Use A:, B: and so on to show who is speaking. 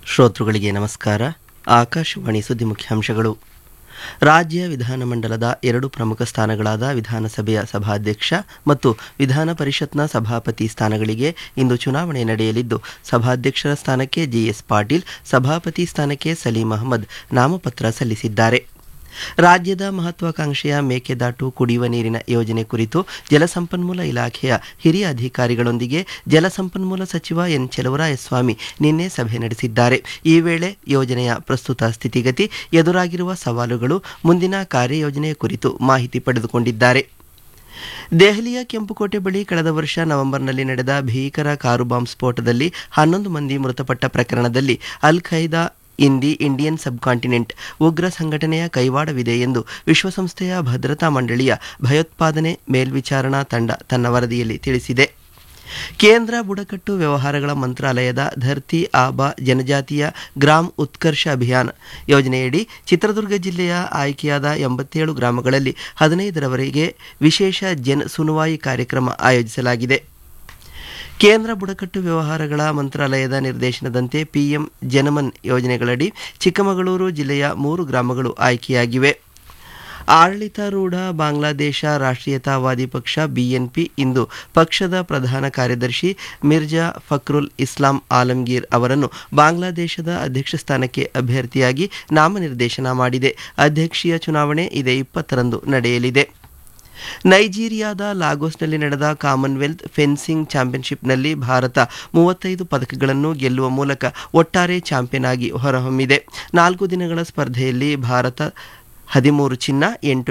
A: ಶ್ರೋತೃಗಳಿಗೆ ನಮಸ್ಕಾರ ಆಕಾಶವಾಣಿ ಸುದ್ದಿ ಮುಖ್ಯಾಂಶಗಳು ರಾಜ್ಯ ವಿಧಾನಮಂಡಲದ ಎರಡು ಪ್ರಮುಖ ಸ್ಥಾನಗಳಾದ ವಿಧಾನಸಭೆಯ ಸಭಾಧ್ಯಕ್ಷ ಮತ್ತು ವಿಧಾನ ಪರಿಷತ್ನ ಸಭಾಪತಿ ಸ್ಥಾನಗಳಿಗೆ ಇಂದು ಚುನಾವಣೆ ನಡೆಯಲಿದ್ದು ಸಭಾಧ್ಯಕ್ಷರ ಸ್ಥಾನಕ್ಕೆ ಜಿಎಸ್ ಪಾಟೀಲ್ ಸಭಾಪತಿ ಸ್ಥಾನಕ್ಕೆ ಸಲೀಂ ಅಹಮದ್ ನಾಮಪತ್ರ ಸಲ್ಲಿಸಿದ್ದಾರೆ ರಾಜ್ಯದ ಮಹತ್ವಾಕಾಂಕ್ಷೆಯ ಮೇಕೆದಾಟು ಕುಡಿಯುವ ನೀರಿನ ಯೋಜನೆ ಕುರಿತು ಜಲಸಂಪನ್ಮೂಲ ಇಲಾಖೆಯ ಹಿರಿಯ ಅಧಿಕಾರಿಗಳೊಂದಿಗೆ ಜಲಸಂಪನ್ಮೂಲ ಸಚಿವ ಎನ್ ಚೆಲುವರಾಯಸ್ವಾಮಿ ನಿನ್ನೆ ಸಭೆ ನಡೆಸಿದ್ದಾರೆ ಈ ವೇಳೆ ಯೋಜನೆಯ ಪ್ರಸ್ತುತ ಸ್ಥಿತಿಗತಿ ಎದುರಾಗಿರುವ ಸವಾಲುಗಳು ಮುಂದಿನ ಕಾರ್ಯಯೋಜನೆಯ ಕುರಿತು ಮಾಹಿತಿ ಪಡೆದುಕೊಂಡಿದ್ದಾರೆ ದೆಹಲಿಯ ಕೆಂಪುಕೋಟೆ ಬಳಿ ಕಳೆದ ವರ್ಷ ನವೆಂಬರ್ನಲ್ಲಿ ನಡೆದ ಭೀಕರ ಕಾರು ಬಾಂಬ್ ಸ್ಫೋಟದಲ್ಲಿ ಹನ್ನೊಂದು ಮಂದಿ ಮೃತಪಟ್ಟ ಪ್ರಕರಣದಲ್ಲಿ ಅಲ್ ಖೈದಾ ಇಂದಿ ಇಂಡಿಯನ್ ಸಬ್ ಕಾಂಟಿನೆಂಟ್ ಉಗ್ರ ಸಂಘಟನೆಯ ಕೈವಾಡವಿದೆ ಎಂದು ವಿಶ್ವಸಂಸ್ಥೆಯ ಭದ್ರತಾ ಮಂಡಳಿಯ ಭಯೋತ್ಪಾದನೆ ಮೇಲ್ವಿಚಾರಣಾ ತಂಡ ತನ್ನ ವರದಿಯಲ್ಲಿ ತಿಳಿಸಿದೆ ಕೇಂದ್ರ ಬುಡಕಟ್ಟು ವ್ಯವಹಾರಗಳ ಮಂತ್ರಾಲಯದ ಧರ್ತಿ ಆಬಾ ಜನಜಾತಿಯ ಗ್ರಾಮ್ ಉತ್ಕರ್ಷ ಅಭಿಯಾನ ಯೋಜನೆಯಡಿ ಚಿತ್ರದುರ್ಗ ಜಿಲ್ಲೆಯ ಆಯ್ಕೆಯಾದ ಎಂಬತ್ತೇಳು ಗ್ರಾಮಗಳಲ್ಲಿ ಹದಿನೈದರವರೆಗೆ ವಿಶೇಷ ಜನ್ ಸುನುವಾಯಿ ಕಾರ್ಯಕ್ರಮ ಆಯೋಜಿಸಲಾಗಿದೆ ಕೇಂದ್ರ ಬುಡಕಟ್ಟು ವ್ಯವಹಾರಗಳ ಮಂತ್ರಾಲಯದ ನಿರ್ದೇಶನದಂತೆ ಪಿಎಂ ಜನಮನ್ ಯೋಜನೆಗಳಡಿ ಚಿಕ್ಕಮಗಳೂರು ಜಿಲ್ಲೆಯ ಮೂರು ಗ್ರಾಮಗಳು ಆಯ್ಕೆಯಾಗಿವೆ ಆಡಳಿತಾರೂಢ ಬಾಂಗ್ಲಾದೇಶ ರಾಷ್ಟ್ರೀಯತಾವಾದಿ ಪಕ್ಷ ಬಿಎನ್ಪಿ ಇಂದು ಪಕ್ಷದ ಪ್ರಧಾನ ಕಾರ್ಯದರ್ಶಿ ಮಿರ್ಜಾ ಫಕ್ರುಲ್ ಇಸ್ಲಾಂ ಆಲಂಗೀರ್ ಅವರನ್ನು ಬಾಂಗ್ಲಾದೇಶದ ಅಧ್ಯಕ್ಷ ಸ್ಥಾನಕ್ಕೆ ಅಭ್ಯರ್ಥಿಯಾಗಿ ನಾಮನಿರ್ದೇಶನ ಮಾಡಿದೆ ಅಧ್ಯಕ್ಷೀಯ ಚುನಾವಣೆ ಇದೇ ಇಪ್ಪತ್ತರಂದು ನಡೆಯಲಿದೆ ನೈಜೀರಿಯಾದ ಲಾಗೋಸ್ನಲ್ಲಿ ನಡೆದ ಕಾಮನ್ವೆಲ್ತ್ ಫೆನ್ಸಿಂಗ್ ಚಾಂಪಿಯನ್ಶಿಪ್ನಲ್ಲಿ ಭಾರತ ಮೂವತ್ತೈದು ಪದಕಗಳನ್ನು ಗೆಲ್ಲುವ ಮೂಲಕ ಒಟ್ಟಾರೆ ಚಾಂಪಿಯನ್ ಆಗಿ ಹೊರಹೊಮ್ಮಿದೆ ನಾಲ್ಕು ದಿನಗಳ ಸ್ಪರ್ಧೆಯಲ್ಲಿ ಭಾರತ ಹದಿಮೂರು ಚಿನ್ನ ಎಂಟು